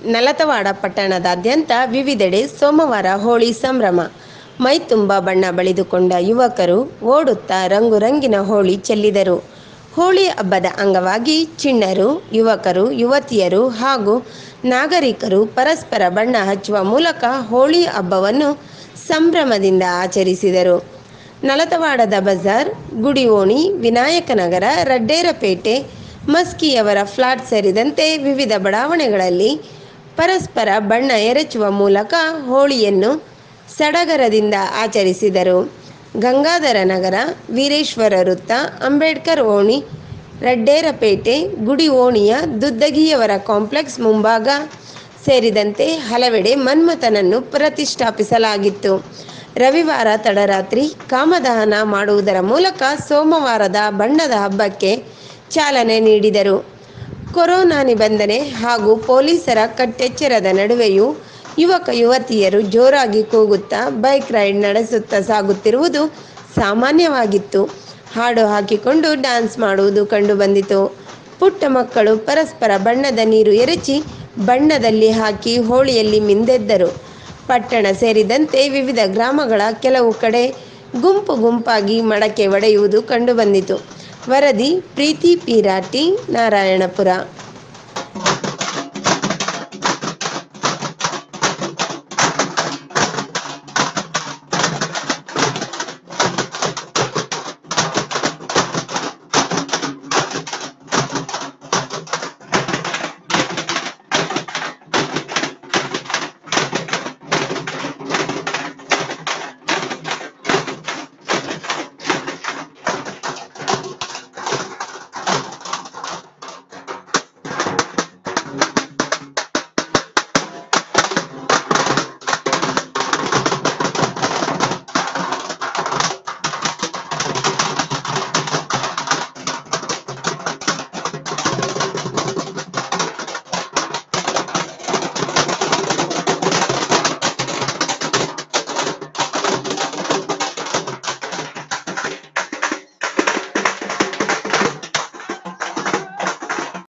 ನಲತವಾಡ ಪಟ್ಟಣದಾದ್ಯಂತ ವಿವಿಧೆಡೆ ಸೋಮವಾರ ಹೋಳಿ ಸಂಭ್ರಮ ಮೈತುಂಬ ಬಣ್ಣ ಬಳಿದುಕೊಂಡ ಯುವಕರು ಓಡುತ್ತಾ ರಂಗುರಂಗಿನ ಹೋಳಿ ಚೆಲ್ಲಿದರು ಹೋಳಿ ಹಬ್ಬದ ಅಂಗವಾಗಿ ಚಿಣ್ಣರು ಯುವಕರು ಯುವತಿಯರು ಹಾಗೂ ನಾಗರಿಕರು ಪರಸ್ಪರ ಬಣ್ಣ ಹಚ್ಚುವ ಮೂಲಕ ಹೋಳಿ ಹಬ್ಬವನ್ನು ಸಂಭ್ರಮದಿಂದ ಆಚರಿಸಿದರು ನಲತವಾಡದ ಬಜಾರ್ ಗುಡಿಓಣಿ ವಿನಾಯಕನಗರ ರಡ್ಡೇರಪೇಟೆ ಮಸ್ಕಿಯವರ ಫ್ಲಾಟ್ ಸೇರಿದಂತೆ ವಿವಿಧ ಬಡಾವಣೆಗಳಲ್ಲಿ ಪರಸ್ಪರ ಬಣ್ಣ ಎರಚುವ ಮೂಲಕ ಹೋಳಿಯನ್ನು ಸಡಗರದಿಂದ ಆಚರಿಸಿದರು ಗಂಗಾಧರ ನಗರ ವೀರೇಶ್ವರ ವೃತ್ತ ಅಂಬೇಡ್ಕರ್ ಓಣಿ ರಡ್ಡೇರಪೇಟೆ ಗುಡಿ ಓಣಿಯ ದುದ್ದಗಿಯವರ ಕಾಂಪ್ಲೆಕ್ಸ್ ಮುಂಭಾಗ ಸೇರಿದಂತೆ ಹಲವೆಡೆ ಮನ್ಮಥನನ್ನು ಪ್ರತಿಷ್ಠಾಪಿಸಲಾಗಿತ್ತು ರವಿವಾರ ತಡರಾತ್ರಿ ಕಾಮದಹನ ಮಾಡುವುದರ ಮೂಲಕ ಸೋಮವಾರದ ಬಣ್ಣದ ಹಬ್ಬಕ್ಕೆ ಚಾಲನೆ ನೀಡಿದರು ಕೊರೋನಾ ನಿಬಂಧನೆ ಹಾಗೂ ಪೊಲೀಸರ ಕಟ್ಟೆಚ್ಚರದ ನಡುವೆಯೂ ಯುವಕ ಯುವತಿಯರು ಜೋರಾಗಿ ಕೂಗುತ್ತಾ ಬೈಕ್ ರೈಡ್ ನಡೆಸುತ್ತಾ ಸಾಗುತ್ತಿರುವುದು ಸಾಮಾನ್ಯವಾಗಿತ್ತು ಹಾಡು ಹಾಕಿಕೊಂಡು ಡ್ಯಾನ್ಸ್ ಮಾಡುವುದು ಕಂಡುಬಂದಿತು ಪುಟ್ಟ ಮಕ್ಕಳು ಪರಸ್ಪರ ಬಣ್ಣದ ನೀರು ಎರಚಿ ಬಣ್ಣದಲ್ಲಿ ಹಾಕಿ ಹೋಳಿಯಲ್ಲಿ ಮಿಂದೆದ್ದರು ಪಟ್ಟಣ ಸೇರಿದಂತೆ ವಿವಿಧ ಗ್ರಾಮಗಳ ಕೆಲವು ಕಡೆ ಗುಂಪು ಗುಂಪಾಗಿ ಮಡಕೆ ಒಡೆಯುವುದು ಕಂಡುಬಂದಿತು ವರದಿ ಪ್ರೀತಿ ಪೀರಾಟಿ ನಾರಾಯಣಪುರ